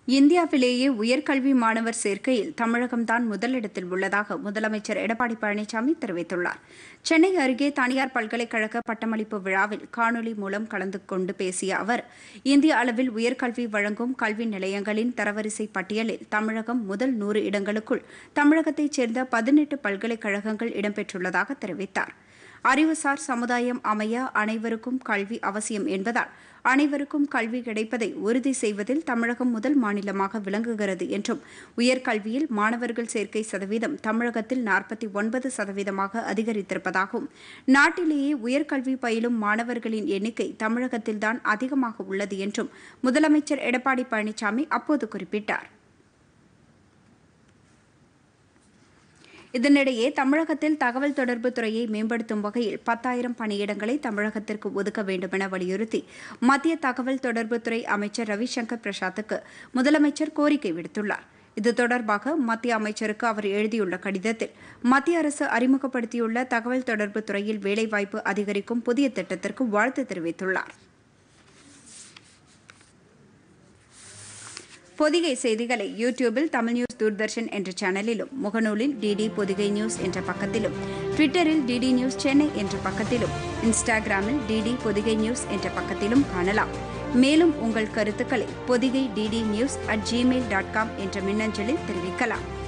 இந்தியாவிலேயே உயர்கல்வி மாணவர் சேர்க்கையில் தமிழகம்தான் முதலிடத்தில் உள்ளதாக முதலமைச்சர் எடப்பாடி பழனிசாமி தெரிவித்துள்ளார் சென்னை அருகே தனியார் பல்கலைக்கழக பட்டமளிப்பு விழாவில் காணொலி மூலம் கலந்து கொண்டு பேசிய அவர் இந்திய அளவில் உயர்கல்வி வழங்கும் கல்வி நிலையங்களின் தரவரிசை பட்டியலில் தமிழகம் முதல் நூறு இடங்களுக்குள் தமிழகத்தைச் சேர்ந்த பதினெட்டு பல்கலைக்கழகங்கள் இடம்பெற்றுள்ளதாக தெரிவித்தார் அறிவுசார் சமுதாயம் அமைய அனைவருக்கும் கல்வி அவசியம் என்பதால் அனைவருக்கும் கல்வி கிடைப்பதை உறுதி செய்வதில் தமிழகம் முதல் மாநிலமாக விளங்குகிறது என்றும் உயர்கல்வியில் மாணவர்கள் சேர்க்கை சதவீதம் தமிழகத்தில் நாற்பத்தி ஒன்பது சதவீதமாக அதிகரித்திருப்பதாகவும் நாட்டிலேயே உயர்கல்வி பயிலும் மாணவர்களின் எண்ணிக்கை தமிழகத்தில்தான் அதிகமாக உள்ளது என்றும் முதலமைச்சர் எடப்பாடி பழனிசாமி அப்போது குறிப்பிட்டார் இதனிடையே தமிழகத்தில் தகவல் தொடர்பு துறையை மேம்படுத்தும் வகையில் பத்தாயிரம் பணியிடங்களை தமிழகத்திற்கு ஒதுக்க வேண்டுமென வலியுறுத்தி மத்திய தகவல் தொடர்புத்துறை அமைச்சர் ரவிசங்கர் பிரசாத்துக்கு முதலமைச்சர் கோரிக்கை விடுத்துள்ளார் இது தொடர்பாக மத்திய அமைச்சருக்கு அவர் எழுதியுள்ள கடிதத்தில் மத்திய அரசு அறிமுகப்படுத்தியுள்ள தகவல் தொடர்பு துறையில் வேலைவாய்ப்பு அதிகரிக்கும் புதிய திட்டத்திற்கு வாழ்த்து தெரிவித்துள்ளார் பொதிகை செய்திகளை யூடியூபில் தமிழ் நியூஸ் தூர்தர்ஷன் என்ற சேனலிலும் முகநூலில் டிடி பொதிகை நியூஸ் என்ற பக்கத்திலும் ட்விட்டரில் டிடி நியூஸ் சென்னை என்ற பக்கத்திலும் இன்ஸ்டாகிராமில் டிடி பொதிகை நியூஸ் என்ற பக்கத்திலும் காணலாம் மேலும் உங்கள் கருத்துக்களை Podhigai DD news at Gmail dot com என்ற மின்னஞ்சலில் தெரிவிக்கலாம்